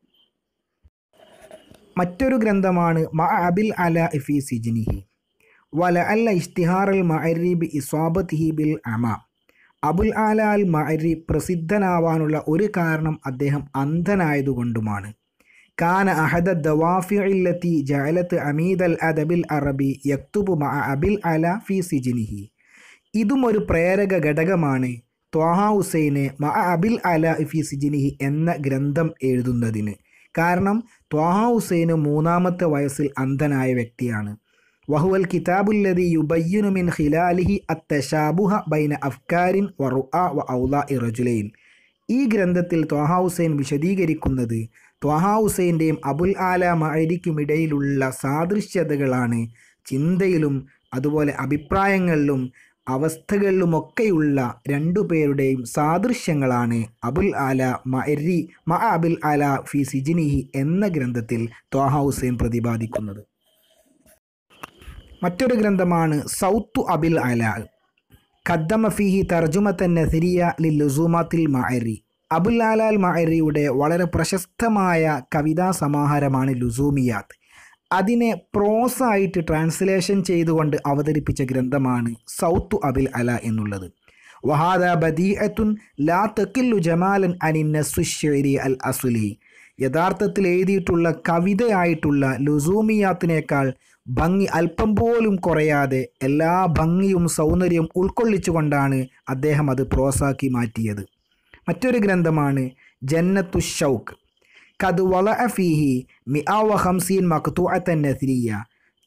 മറ്റൊരു ഗ്രന്ഥമാണ് മ അബിൽ അല ഫി സിജ്നിഹി വല അല്ല ഇഷ്തിഹാറൽ മഅരി ബി ഇസ്വാബത്തിഹി ബിൽ അമ അബുൽ ആല അൽ മഅരി പ്രസിദ്ധനാവാനുള്ള ഒരു കാരണം അദ്ദേഹം അന്ധനായതുകൊണ്ടുമാണ് കാന അഹദ ദവാഫിഇല്ലത്തി ജഅലത്ത് അമീദ് അൽ അദബിൽ അറബി യക്തുബു മഅ അബിൽ അല ഫി സിജ്നിഹി ഇതും ഒരു പ്രേരക ഘടകമാണ് ത്വാഹ ഹുസൈനെ മഅ അബിൽ അല ഫി സിജ്നിഹി എന്ന ഗ്രന്ഥം എഴുതുന്നതിന് കാരണം ത്വാഹ ഹുസൈന് മൂന്നാമത്തെ വയസ്സിൽ അന്ധനായ വ്യക്തിയാണ് വഹുവൽ കിതാബുല്ലതി യുബയ്യുനു മിൻ ഖിലാലിഹി അത്തശാബുഹ ബൈന അഫ്കാരിൻ വറുഅ വ ഔല ഇറജുലൈൻ ഈ ഗ്രന്ഥത്തിൽ ത്വാഹ ഹുസൈൻ വിശദീകരിക്കുന്നത് ത്വാഹ ഹുസൈൻ്റെയും അബുൽ ആല മഅരിക്കുമിടയിലുള്ള സാദൃശ്യതകളാണ് ചിന്തയിലും അതുപോലെ അഭിപ്രായങ്ങളിലും അവസ്ഥകളിലുമൊക്കെയുള്ള രണ്ടുപേരുടെയും സാദൃശ്യങ്ങളാണ് അബുൽ ആല മഅരി മ അബുൽ ആല ഫി സിജിനിഹി എന്ന ഗ്രന്ഥത്തിൽ ത്വാഹ ഹുസൈൻ പ്രതിപാദിക്കുന്നത് മറ്റൊരു ഗ്രന്ഥമാണ് സൗത്തു അബിൽ അല ഖദ്ദമ ഫിഹി തർജുമത്തൻ നസിരിയ ലി ലുസൂമാത്തിൽ മഅരി അബുൽ ആലാൽ മഅരിയുടെ വളരെ പ്രശസ്തമായ കവിതാ സമാഹാരമാണ് ലുസൂമിയാത്ത് അതിനെ പ്രോസായിട്ട് ട്രാൻസ്ലേഷൻ ചെയ്തുകൊണ്ട് അവതരിപ്പിച്ച ഗ്രന്ഥമാണ് സൗത്തു അബിൽ അല എന്നുള്ളത് വഹാദ ബദീഅത്തുൻ ലാ തക്കില്ലു ജമാലൻ അനിൻ നസ്സുശ്ശേരി അൽ അസുലി യഥാർത്ഥത്തിൽ എഴുതിയിട്ടുള്ള കവിതയായിട്ടുള്ള ലുസൂമിയാത്തിനേക്കാൾ ഭംഗി അല്പം പോലും കുറയാതെ എല്ലാ ഭംഗിയും സൗന്ദര്യവും ഉൾക്കൊള്ളിച്ചുകൊണ്ടാണ് അദ്ദേഹം അത് പ്രോസാക്കി മാറ്റിയത് മറ്റൊരു ഗ്രന്ഥമാണ് ജന്നത്തു ഷൗക്ക് കത് വള ഫീഹി മിആവ ഹംസീൻ മക്തൂഅത്തൻ നസിരിയ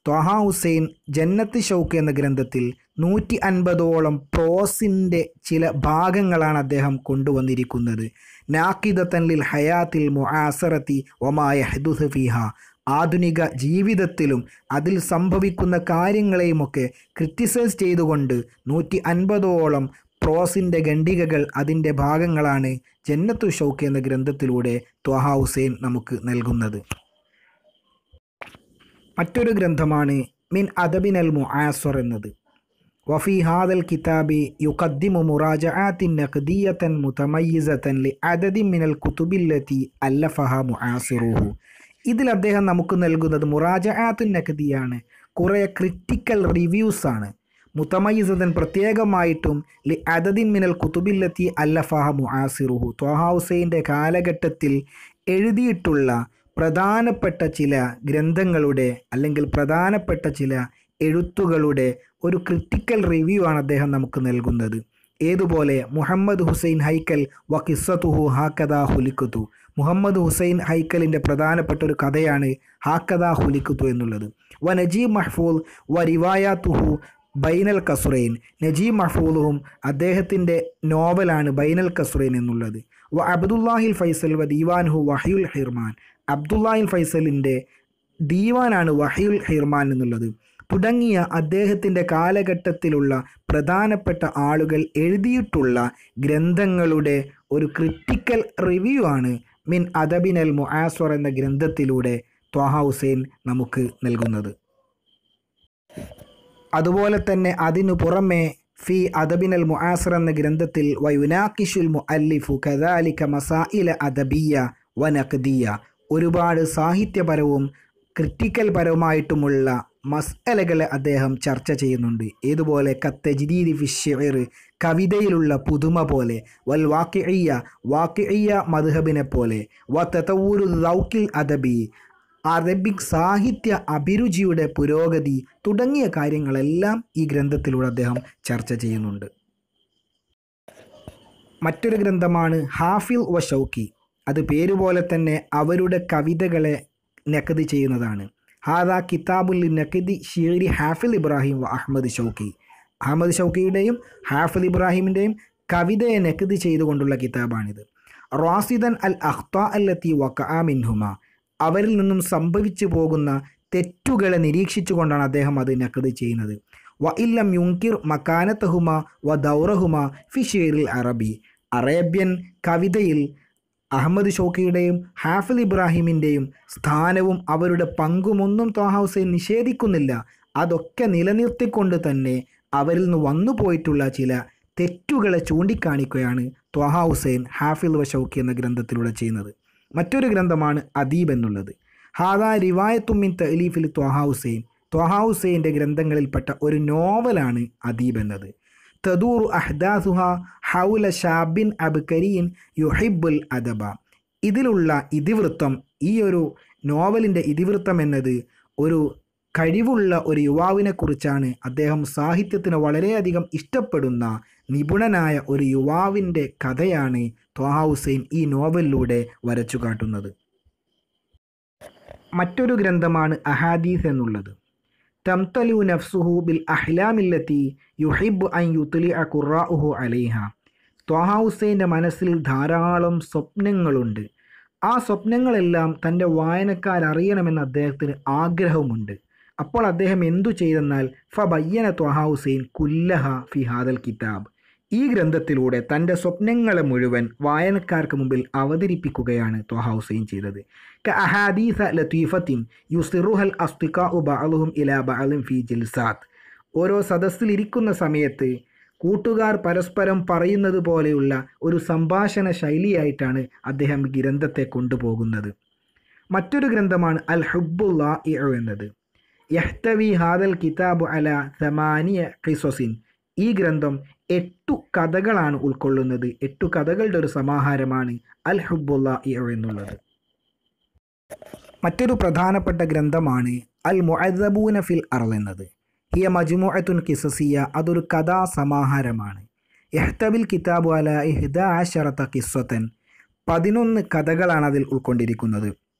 ത്വഹ ഹുസൈൻ ജന്നത്ത് ഷൗക്ക് എന്ന ഗ്രന്ഥത്തിൽ നൂറ്റി അൻപതോളം പ്രോസിൻ്റെ ചില ഭാഗങ്ങളാണ് അദ്ദേഹം കൊണ്ടുവന്നിരിക്കുന്നത് നാക്കിദത്തൻ ലിൽ ഹയാത്തിൽ മുആസറത്തി ഒമായ ഹദുസ് ഫിഹ ആധുനിക ജീവിതത്തിലും അതിൽ സംഭവിക്കുന്ന കാര്യങ്ങളെയുമൊക്കെ ക്രിറ്റിസൈസ് ചെയ്തുകൊണ്ട് നൂറ്റി അൻപതോളം പ്രോസിൻ്റെ ഖണ്ഡികകൾ അതിൻ്റെ ഭാഗങ്ങളാണ് ജന്നത്തു ഷൗക്ക് എന്ന ഗ്രന്ഥത്തിലൂടെ ത്വഹ ഹുസൈൻ നമുക്ക് നൽകുന്നത് മറ്റൊരു ഗ്രന്ഥമാണ് മിൻ അദബിൻ അൽ മുആസർ എന്നത് വഫി ഹാദൽ കിതാബി യുഖദ്ദിമു മുറാജആത്തിൻ നഖദിയതൻ മുതമയ്യിസതൻ ലി അദദിൻ മിനൽ കുതുബില്ലതി അല്ലഫഹ മുആസിറുഹു ഇതിൽ അദ്ദേഹം നമുക്ക് നൽകുന്നത് മുറാജആത്തുൻ നഖദിയാണ് കുറേ ക്രിറ്റിക്കൽ റിവ്യൂസ് ആണ് മുത്തമയ്യിസതൻ പ്രത്യേകമായിട്ടും ലി അദദിൻ മിനൽ കുതുബില്ലത്തി അല്ലഫഹ മുആസിറുഹു ത്വഹ ഹുസൈൻ്റെ കാലഘട്ടത്തിൽ എഴുതിയിട്ടുള്ള പ്രധാനപ്പെട്ട ചില ഗ്രന്ഥങ്ങളുടെ അല്ലെങ്കിൽ പ്രധാനപ്പെട്ട ചില എഴുത്തുകളുടെ ഒരു ക്രിട്ടിക്കൽ റിവ്യൂ ആണ് അദ്ദേഹം നമുക്ക് നൽകുന്നത് ഏതുപോലെ മുഹമ്മദ് ഹുസൈൻ ഹൈക്കൽ വ കിസ്സത്തുഹു ഹാക്കദാ ഹുലിക്കുത്തു മുഹമ്മദ് ഹുസൈൻ ഹൈക്കലിൻ്റെ പ്രധാനപ്പെട്ട ഒരു കഥയാണ് ഹാക്കദാ ഹുലിക്കുത്തു എന്നുള്ളത് വ നജീബ് മഹ്ഫൂൽ വ റിവായാത്തുഹു ബൈനൽ കസുറൈൻ നജീബ് മഹ്ഫൂദും അദ്ദേഹത്തിൻ്റെ നോവലാണ് ബൈനൽ കസുറൈൻ എന്നുള്ളത് വ അബ്ദുല്ലാഹിൽ ഫൈസൽ വ ദീവാൻഹു വഹയുൽ ഹിർമാൻ അബ്ദുല്ലാഹിൽ ഫൈസലിൻ്റെ ദീവാനാണ് വഹയുൽ ഹിർമാൻ എന്നുള്ളത് തുടങ്ങിയ അദ്ദേഹത്തിൻ്റെ കാലഘട്ടത്തിലുള്ള പ്രധാനപ്പെട്ട ആളുകൾ എഴുതിയിട്ടുള്ള ഗ്രന്ഥങ്ങളുടെ ഒരു ക്രിട്ടിക്കൽ റിവ്യൂ ആണ് മിൻ അദബിൻ അൽ മുആസ്വർ എന്ന ഗ്രന്ഥത്തിലൂടെ ത്വാഹ ഹുസൈൻ നമുക്ക് നൽകുന്നത് അതുപോലെ തന്നെ അതിനു പുറമെ ഫി അദബിൻ അൽ മുആസർ എന്ന ഗ്രന്ഥത്തിൽ വയുനാക്കിഷുൽ മുഅല്ലിഫു കദാലിക മസായില അദബിയ വനഖദിയ ഒരുപാട് സാഹിത്യപരവും ക്രിട്ടിക്കൽ പരവുമായിട്ടുമുള്ള മസ്അലകളെ അദ്ദേഹം ചർച്ച ചെയ്യുന്നുണ്ട് ഏതുപോലെ കത്തജിദീദി ഫിഷ്യർ കവിതയിലുള്ള പുതുമ പോലെ വൽ വാക്കിയ്യ വാക്കിയ്യ മദ്ഹബിനെ പോലെ വ തതവൂരു ദൗക്കിൽ അദബി അറബിക് സാഹിത്യ അഭിരുചിയുടെ പുരോഗതി തുടങ്ങിയ കാര്യങ്ങളെല്ലാം ഈ ഗ്രന്ഥത്തിലൂടെ അദ്ദേഹം ചർച്ച ചെയ്യുന്നുണ്ട് മറ്റൊരു ഗ്രന്ഥമാണ് ഹാഫിൽ വ ഷൗക്കി അത് പേരുപോലെ തന്നെ അവരുടെ കവിതകളെ നഖദ് ചെയ്യുന്നതാണ് ഹാദാ കിതാബുൽ നഖദി ഷീരി ഹാഫിൽ ഇബ്രാഹിം വ അഹമ്മദ് ഷൗക്കി അഹമ്മദ് ഷൗക്കിയുടെയും ഹാഫിൽ ഇബ്രാഹിമിൻ്റെയും കവിതയെ നഖദ് ചെയ്തുകൊണ്ടുള്ള കിതാബാണിത് റാസിദൻ അൽ അഖ്ത അല്ലത്തി വക്ക മിൻഹുമ അവരിൽ നിന്നും സംഭവിച്ചു പോകുന്ന തെറ്റുകളെ നിരീക്ഷിച്ചുകൊണ്ടാണ് അദ്ദേഹം അത് നഖദ് ചെയ്യുന്നത് വ ഇല്ലം യുങ്കിർ മക്കാനത്തഹുമ വ ദൗറഹുമ ഫി ഷെയറിൽ അറബി അറേബ്യൻ കവിതയിൽ അഹമ്മദ് ഷോക്കിയുടെയും ഹാഫിൽ ഇബ്രാഹിമിൻ്റെയും സ്ഥാനവും അവരുടെ പങ്കുമൊന്നും ത്വാഹ ഹുസൈൻ നിഷേധിക്കുന്നില്ല അതൊക്കെ നിലനിർത്തിക്കൊണ്ട് തന്നെ അവരിൽ നിന്ന് വന്നു പോയിട്ടുള്ള ചില തെറ്റുകളെ ചൂണ്ടിക്കാണിക്കുകയാണ് ത്വാഹ ഹുസൈൻ ഹാഫിൽ വ ഷൗക്കി എന്ന ഗ്രന്ഥത്തിലൂടെ ചെയ്യുന്നത് മറ്റൊരു ഗ്രന്ഥമാണ് അദീബ് എന്നുള്ളത് ഹാദാ റിവായത്തുമിൻ തലീഫിൽ ത്വാഹ ഹുസൈൻ ത്വാഹ ഹുസൈൻ്റെ ഗ്രന്ഥങ്ങളിൽപ്പെട്ട ഒരു നോവലാണ് അദീബ് എന്നത് തദൂറു അഹ്ദാസുഹ ഹൗല ഷാബിൻ അബ്കരീൻ യുഹിബുൽ അദബ ഇതിലുള്ള ഇതിവൃത്തം ഈ ഒരു നോവലിൻ്റെ ഇതിവൃത്തം എന്നത് ഒരു കഴിവുള്ള ഒരു യുവാവിനെക്കുറിച്ചാണ് അദ്ദേഹം സാഹിത്യത്തിന് വളരെയധികം ഇഷ്ടപ്പെടുന്ന നിപുണനായ ഒരു യുവാവിൻ്റെ കഥയാണ് ത്വാഹ ഹുസൈൻ ഈ നോവലിലൂടെ വരച്ചു കാട്ടുന്നത് മറ്റൊരു ഗ്രന്ഥമാണ് അഹാദീസ് എന്നുള്ളത് തംതലു നഫ്സുഹു ബിൽ അഹ്ലാമില്ലത്തി യുഹിബ് അൻ യുത്ലി അ ഖുറാഉഹു അലൈഹ ത്വാഹ ഹുസൈൻ്റെ മനസ്സിൽ ധാരാളം സ്വപ്നങ്ങളുണ്ട് ആ സ്വപ്നങ്ങളെല്ലാം തൻ്റെ വായനക്കാരറിയണമെന്ന് അദ്ദേഹത്തിന് ആഗ്രഹമുണ്ട് അപ്പോൾ അദ്ദേഹം എന്തു ചെയ്തെന്നാൽ ഫ ബയ്യന ത്വാഹ ഹുസൈൻ കുല്ലഹ ഫി ഹാദൽ കിതാബ് ഈ ഗ്രന്ഥത്തിലൂടെ തൻ്റെ സ്വപ്നങ്ങളെ മുഴുവൻ വായനക്കാർക്ക് മുമ്പിൽ അവതരിപ്പിക്കുകയാണ് ത്വാഹ ഹുസൈൻ ചെയ്തത് ക അഹാദീസ ലത്തീഫത്തിൻ യുസിറുഹൽ അസ്തിക ബഅലുഹും ഇലാ ബഅലിൻ ഫി ജിൽസാത്ത് ഓരോ സദസ്സിലിരിക്കുന്ന സമയത്ത് കൂട്ടുകാർ പരസ്പരം പറയുന്നത് പോലെയുള്ള ഒരു സംഭാഷണ ശൈലിയായിട്ടാണ് അദ്ദേഹം ഈ ഗ്രന്ഥത്തെ കൊണ്ടുപോകുന്നത് മറ്റൊരു ഗ്രന്ഥമാണ് അൽ ഹുബുല്ലാ എന്നത് യഹ്തവി ഹാദൽ കിതാബ് അല സമാനിയ ഖിസൊസിൻ ഈ ഗ്രന്ഥം എട്ടു കഥകളാണ് ഉൾക്കൊള്ളുന്നത് എട്ടു കഥകളുടെ ഒരു സമാഹാരമാണ് അൽ ഹുബുല്ല എന്നുള്ളത് മറ്റൊരു പ്രധാനപ്പെട്ട ഗ്രന്ഥമാണ് അൽ മുഅദബൂന ഫിൽ അർൾ എന്നത് ഹിയ മജ്മുഅത്തുൻ കിസസിയ അതൊരു കഥാ സമാഹാരമാണ് യഹ്തബിൽ കിതാബു അല ഇഹ്ദ ആശറത്ത കിസ്വത്തൻ പതിനൊന്ന് കഥകളാണ് അതിൽ ഉൾക്കൊണ്ടിരിക്കുന്നത്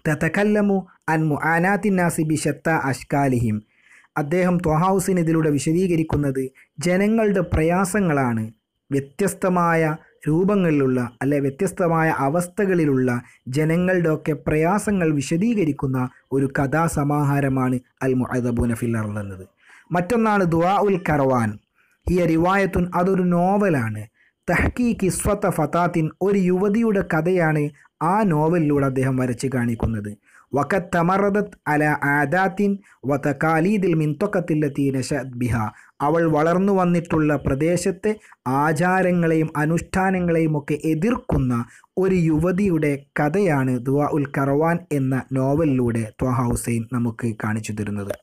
തതക്കല്ലമു അൻ മുആനാത്തിന്നാസി ബി ഷത്ത അഷ്കാലിഹിം അദ്ദേഹം ത്വഹൗസിന് ഇതിലൂടെ വിശദീകരിക്കുന്നത് ജനങ്ങളുടെ പ്രയാസങ്ങളാണ് വ്യത്യസ്തമായ രൂപങ്ങളിലുള്ള അല്ലെ വ്യത്യസ്തമായ അവസ്ഥകളിലുള്ള ജനങ്ങളുടെ ഒക്കെ പ്രയാസങ്ങൾ വിശദീകരിക്കുന്ന ഒരു കഥാസമാഹാരമാണ് അൽ മുഅദബൂന ഫില്ലർ എന്നത് മറ്റൊന്നാണ് ദുആ ഉൽ കർവാൻ ഹിയ റിവായത്തുൻ അതൊരു നോവലാണ് തഹ്കീ കിസ്വത്ത ഫതാത്തിൻ ഒരു യുവതിയുടെ കഥയാണ് ആ നോവലിലൂടെ അദ്ദേഹം വരച്ച് കാണിക്കുന്നത് വഖത്ത് തമറദത്ത് അല ആദാത്തിൻ വതകാലീദിൽ മിൻതൊക്കത്തില്ലെത്തി നഷത് ബിഹ അവൾ വളർന്നു വന്നിട്ടുള്ള പ്രദേശത്തെ ആചാരങ്ങളെയും അനുഷ്ഠാനങ്ങളെയും ഒക്കെ എതിർക്കുന്ന ഒരു യുവതിയുടെ കഥയാണ് ദുവാ ഉൽ കറവാൻ എന്ന നോവലിലൂടെ ത്വഹ ഹുസൈൻ നമുക്ക് കാണിച്ചു തരുന്നത്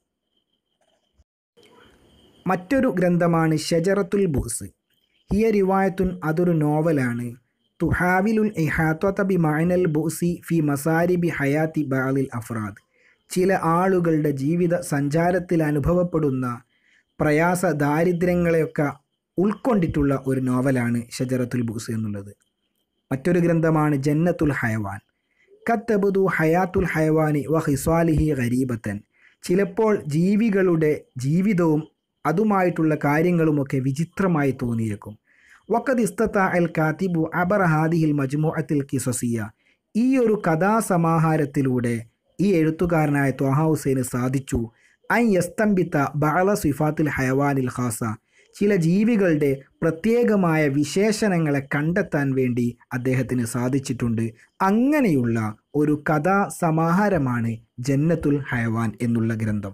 മറ്റൊരു ഗ്രന്ഥമാണ് ഷജറത്തുൽ ബൂസ് ഹിയ റിവായത്തുൻ അതൊരു നോവലാണ് തുഹാവിലുൽ ഇഹാത്വത ബി മഅനൽ ബൂസി ഫി മസാരിബി ഹയാത്തി ബാലിൽ അഫ്രാദ് ചില ആളുകളുടെ ജീവിത സഞ്ചാരത്തിൽ അനുഭവപ്പെടുന്ന പ്രയാസ ദാരിദ്ര്യങ്ങളെയൊക്കെ ഉൾക്കൊണ്ടിട്ടുള്ള ഒരു നോവലാണ് ഷജറത്തുൽ ബൂസ് എന്നുള്ളത് മറ്റൊരു ഗ്രന്ഥമാണ് ജന്നത്തുൽ ഹയവാൻ കത്തബുദു ഹയാത്തുൽ ഹയവാനി വ ഹിസ്വാലിഹി ഗരീബത്തൻ ചിലപ്പോൾ ജീവികളുടെ ജീവിതവും അതുമായിട്ടുള്ള കാര്യങ്ങളുമൊക്കെ വിചിത്രമായി തോന്നിയേക്കും വക്കത് ഇസ്തത്ത അൽ കാത്തിബു അബർ ഹാദിഹിൽ മജ്മുഅത്തിൽ കിസസിയ ഈ ഒരു കഥാസമാഹാരത്തിലൂടെ ഈ എഴുത്തുകാരനായ ത്വഹ ഹുസൈന് സാധിച്ചു ഐ യസ്തംബിത്ത ബഅല സിഫാത്തിൽ ഹയവാനിൽ ഖാസ ചില ജീവികളുടെ പ്രത്യേകമായ വിശേഷണങ്ങളെ കണ്ടെത്താൻ വേണ്ടി അദ്ദേഹത്തിന് സാധിച്ചിട്ടുണ്ട് അങ്ങനെയുള്ള ഒരു കഥാ സമാഹാരമാണ് ജന്നത്തുൽ ഹയവാൻ എന്നുള്ള ഗ്രന്ഥം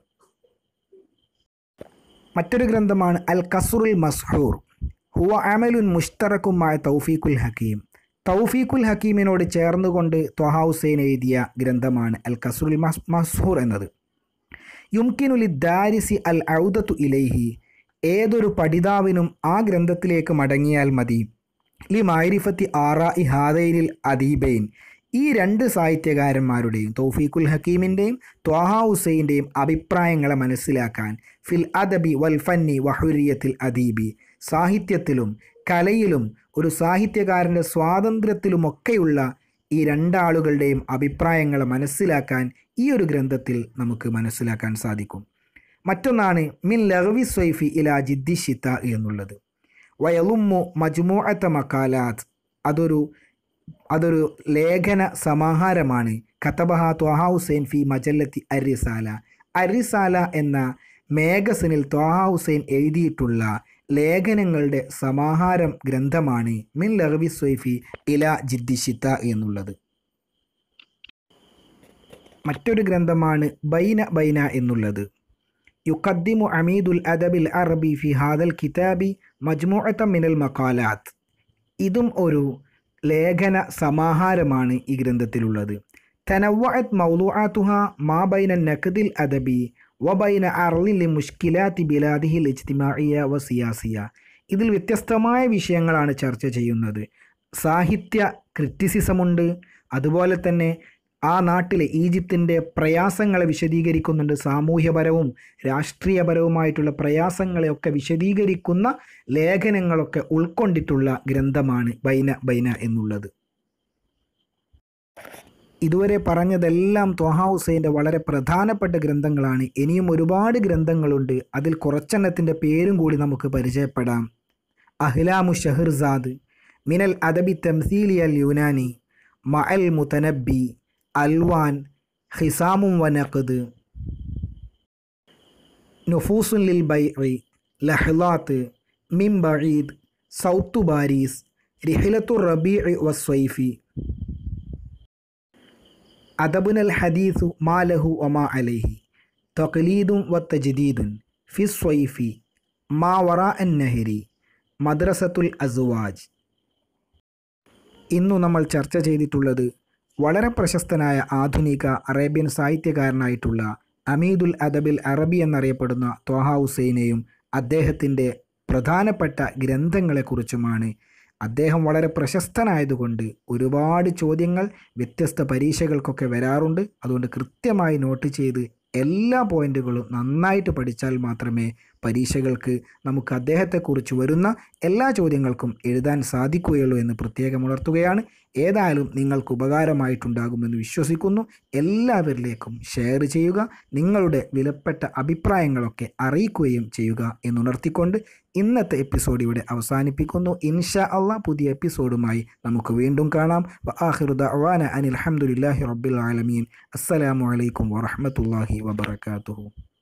മറ്റൊരു ഗ്രന്ഥമാണ് അൽ കസുറുൽ മസ്ഹൂർ ഹുവ അമലുൻ മുഷ്തറക്കുമായ തൗഫീഖുൽ ഹക്കീം തൗഫീഖുൽ ഹക്കീമിനോട് ചേർന്നുകൊണ്ട് ത്വഹ ഹുസൈൻ എഴുതിയ ഗ്രന്ഥമാണ് അൽ കസുറുൽ മസ് മസ്ഹൂർ എന്നത് യുംകിനുലി ദാരിസി അൽ ഔദത്തു ഇലൈഹി ഏതൊരു പഠിതാവിനും ആ ഗ്രന്ഥത്തിലേക്ക് മടങ്ങിയാൽ മതി ലി മാരിഫത്തി ആറാ ഇ ഹാദൈനിൽ അദീബൈൻ ഈ രണ്ട് സാഹിത്യകാരന്മാരുടെയും തൗഫീഖുൽ ഹക്കീമിൻ്റെയും ത്വാഹ ഹുസൈൻ്റെയും അഭിപ്രായങ്ങളെ മനസ്സിലാക്കാൻ ഫിൽ അദബി വൽ ഫന്നി വഹുരിയത്തിൽ അദീബി സാഹിത്യത്തിലും കലയിലും ഒരു സാഹിത്യകാരൻ്റെ സ്വാതന്ത്ര്യത്തിലുമൊക്കെയുള്ള ഈ രണ്ടാളുകളുടെയും അഭിപ്രായങ്ങളെ മനസ്സിലാക്കാൻ ഈ ഒരു ഗ്രന്ഥത്തിൽ നമുക്ക് മനസ്സിലാക്കാൻ സാധിക്കും മറ്റൊന്നാണ് മിൻ ലഹവി സ്വൈഫി ഇല ജിദ്ദി ഷിത്ത എന്നുള്ളത് വയലുമ്മു മജ്മുഅത്ത മക്കാലാത്ത് അതൊരു അതൊരു ലേഖന സമാഹാരമാണ് കത്തബഹ ത്വഹ ഹുസൈൻ ഫി മജല്ലത്തി അരിസാല അരിസാല എന്ന മേഗസിനിൽ ത്വഹ ഹുസൈൻ എഴുതിയിട്ടുള്ള ലേഖനങ്ങളുടെ സമാഹാരം ഗ്രന്ഥമാണ് മിൻ ലഹവി സ്വൈഫി ഇല ജിദ്ദിഷിത്ത എന്നുള്ളത് മറ്റൊരു ഗ്രന്ഥമാണ് ബൈന ബൈന എന്നുള്ളത് യുഖദ്ദിമു അമീദുൽ അദബിൽ അറബി ഫി ഹാദൽ കിതാബി മജ്മുഅത്ത മിനൽ മക്കാലാത്ത് ഇതും ഒരു ലേഖന സമാഹാരമാണ് ഈ ഗ്രന്ഥത്തിലുള്ളത് തനവഅത്ത് മൗലൂആത്തുഹ മാ ബൈന നഖദിൽ അദബി വബൈന അർലിൽ മുഷ്കിലാത്തി ബിലാദിഹിൽ ഇജ്തിമാഇയ വ സിയാസിയ ഇതിൽ വ്യത്യസ്തമായ വിഷയങ്ങളാണ് ചർച്ച ചെയ്യുന്നത് സാഹിത്യ ക്രിറ്റിസിസമുണ്ട് അതുപോലെ തന്നെ ആ നാട്ടിലെ ഈജിപ്തിൻ്റെ പ്രയാസങ്ങളെ വിശദീകരിക്കുന്നുണ്ട് സാമൂഹ്യപരവും രാഷ്ട്രീയപരവുമായിട്ടുള്ള പ്രയാസങ്ങളെയൊക്കെ വിശദീകരിക്കുന്ന ലേഖനങ്ങളൊക്കെ ഉൾക്കൊണ്ടിട്ടുള്ള ഗ്രന്ഥമാണ് ബൈന ബൈന എന്നുള്ളത് ഇതുവരെ പറഞ്ഞതെല്ലാം ത്വഹ ഹുസൈൻ്റെ വളരെ പ്രധാനപ്പെട്ട ഗ്രന്ഥങ്ങളാണ് ഇനിയും ഒരുപാട് ഗ്രന്ഥങ്ങളുണ്ട് അതിൽ കുറച്ചെണ്ണത്തിൻ്റെ പേരും കൂടി നമുക്ക് പരിചയപ്പെടാം അഹ്ലാമു ഷഹർസാദ് മിനൽ അദബി തംസീലി അൽ യുനാനി മഅൽ മുതനബി അൽവാൻ ഹിസാമും വനഖദ് നുഫൂസുൻ ലിൽ ബൈഇ ലഹ്ലാത്ത് മിം ബഈദ് സൗത്തു ബാരീസ് റിഹിലത്തു റബീഇ വസ്വൈഫി അദബുൻ അൽ ഹദീസു മാ ലഹു ഒമാ അലൈഹി തഖ്ലീദും വ തജ്ദീദുൻ ഫി സ്വൈഫി മാ വറാ അൻ നഹരി മദ്രസത്തുൽ അസുവാജ് ഇന്നു നമ്മൾ ചർച്ച ചെയ്തിട്ടുള്ളത് വളരെ പ്രശസ്തനായ ആധുനിക അറേബ്യൻ സാഹിത്യകാരനായിട്ടുള്ള അമീദുൽ അദബിൽ അറബി എന്നറിയപ്പെടുന്ന ത്വഹ ഹുസൈനെയും അദ്ദേഹത്തിൻ്റെ പ്രധാനപ്പെട്ട ഗ്രന്ഥങ്ങളെക്കുറിച്ചുമാണ് അദ്ദേഹം വളരെ പ്രശസ്തനായതുകൊണ്ട് ഒരുപാട് ചോദ്യങ്ങൾ വ്യത്യസ്ത പരീക്ഷകൾക്കൊക്കെ വരാറുണ്ട് അതുകൊണ്ട് കൃത്യമായി നോട്ട് ചെയ്ത് എല്ലാ പോയിന്റുകളും നന്നായിട്ട് പഠിച്ചാൽ മാത്രമേ പരീക്ഷകൾക്ക് നമുക്ക് അദ്ദേഹത്തെക്കുറിച്ച് വരുന്ന എല്ലാ ചോദ്യങ്ങൾക്കും എഴുതാൻ സാധിക്കുകയുള്ളൂ എന്ന് പ്രത്യേകം ഉണർത്തുകയാണ് ഏതായാലും നിങ്ങൾക്ക് ഉപകാരമായിട്ടുണ്ടാകുമെന്ന് വിശ്വസിക്കുന്നു എല്ലാവരിലേക്കും ഷെയർ ചെയ്യുക നിങ്ങളുടെ വിലപ്പെട്ട അഭിപ്രായങ്ങളൊക്കെ അറിയിക്കുകയും ചെയ്യുക എന്നുണർത്തിക്കൊണ്ട് ഇന്നത്തെ എപ്പിസോഡ് ഇവിടെ അവസാനിപ്പിക്കുന്നു ഇൻഷാ അള്ളാഹ് പുതിയ എപ്പിസോഡുമായി നമുക്ക് വീണ്ടും കാണാം വആഖിറു ദഅവാന അനിൽ ഹംദുലില്ലാഹി റബ്ബിൽ ആലമീൻ അസ്സലാമു അലൈക്കും വറഹ്മത്തുള്ളാഹി വബറകാതുഹു